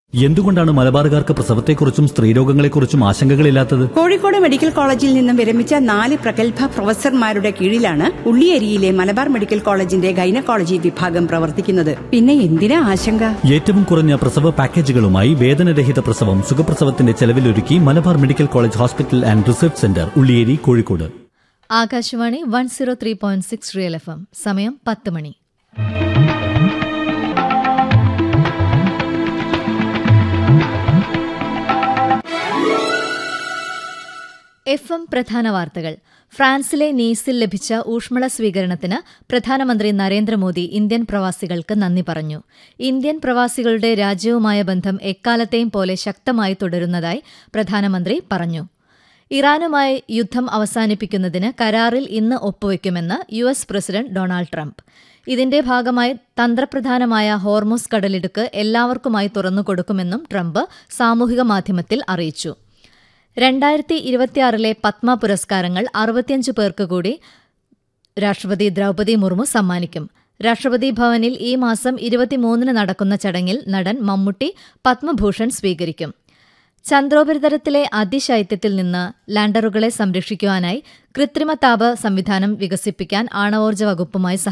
എന്തുകൊണ്ടാണ് മലബാറുകാർക്ക് പ്രസവത്തെക്കുറിച്ചും സ്ത്രീരോഗങ്ങളെക്കുറിച്ചും ആശങ്കകളില്ലാത്തത് കോഴിക്കോട് മെഡിക്കൽ കോളേജിൽ നിന്നും വിരമിച്ച നാല് പ്രഗത്ഭ പ്രൊഫസർമാരുടെ കീഴിലാണ് ഉള്ളിയേരിയിലെ മലബാർ മെഡിക്കൽ കോളേജിന്റെ ഗൈനക്കോളജി വിഭാഗം പ്രവർത്തിക്കുന്നത് പിന്നെ എന്തിനാ ആശങ്ക ഏറ്റവും കുറഞ്ഞ പ്രസവ പാക്കേജുകളുമായി വേദനരഹിത പ്രസവം സുഖപ്രസവത്തിന്റെ ചെലവിലൊരുക്കി Malabar medical college hospital and research centre Ulliyeri Kozhikode Akashvani one zero three point six real F M സമയം പത്ത് മണി എഫ് എം പ്രധാന വാർത്തകൾ ഫ്രാൻസിലെ നീസിൽ ലഭിച്ച ഊഷ്മള സ്വീകരണത്തിന് പ്രധാനമന്ത്രി നരേന്ദ്രമോദി ഇന്ത്യൻ പ്രവാസികൾക്ക് നന്ദി പറഞ്ഞു ഇന്ത്യൻ പ്രവാസികളുടെ രാജ്യവുമായ ബന്ധം എക്കാലത്തെയും പോലെ ശക്തമായി തുടരുന്നതായി പ്രധാനമന്ത്രി പറഞ്ഞു ഇറാനുമായി യുദ്ധം അവസാനിപ്പിക്കുന്നതിന് കരാറിൽ ഇന്ന് ഒപ്പുവെക്കുമെന്ന് U S president Donald Trump ഇതിന്റെ ഭാഗമായി തന്ത്രപ്രധാനമായ ഹോർമുസ് കടലിടുക്ക് എല്ലാവർക്കുമായി തുറന്നുകൊടുക്കുമെന്നും ട്രംപ് സാമൂഹിക മാധ്യമത്തിൽ അറിയിച്ചു രണ്ടായിരത്തി ഇരുപത്തിയാറിലെ പത്മ പുരസ്കാരങ്ങൾ അറുപത്തിയഞ്ച് പേർക്ക് കൂടി രാഷ്ട്രപതി ദ്രൗപദി മുർമു സമ്മാനിക്കും രാഷ്ട്രപതി ഭവനിൽ ഈ മാസം ഇരുപത്തിമൂന്നിന് നടക്കുന്ന ചടങ്ങിൽ നടൻ മമ്മൂട്ടി പത്മഭൂഷൺ സ്വീകരിക്കും ചന്ദ്രോപരിതലത്തിലെ അതിശൈത്യത്തിൽ നിന്ന് ലാൻഡറുകളെ സംരക്ഷിക്കുവാനായി കൃത്രിമ താപ സംവിധാനം വികസിപ്പിക്കാൻ ആണവോർജ്ജ വകുപ്പുമായി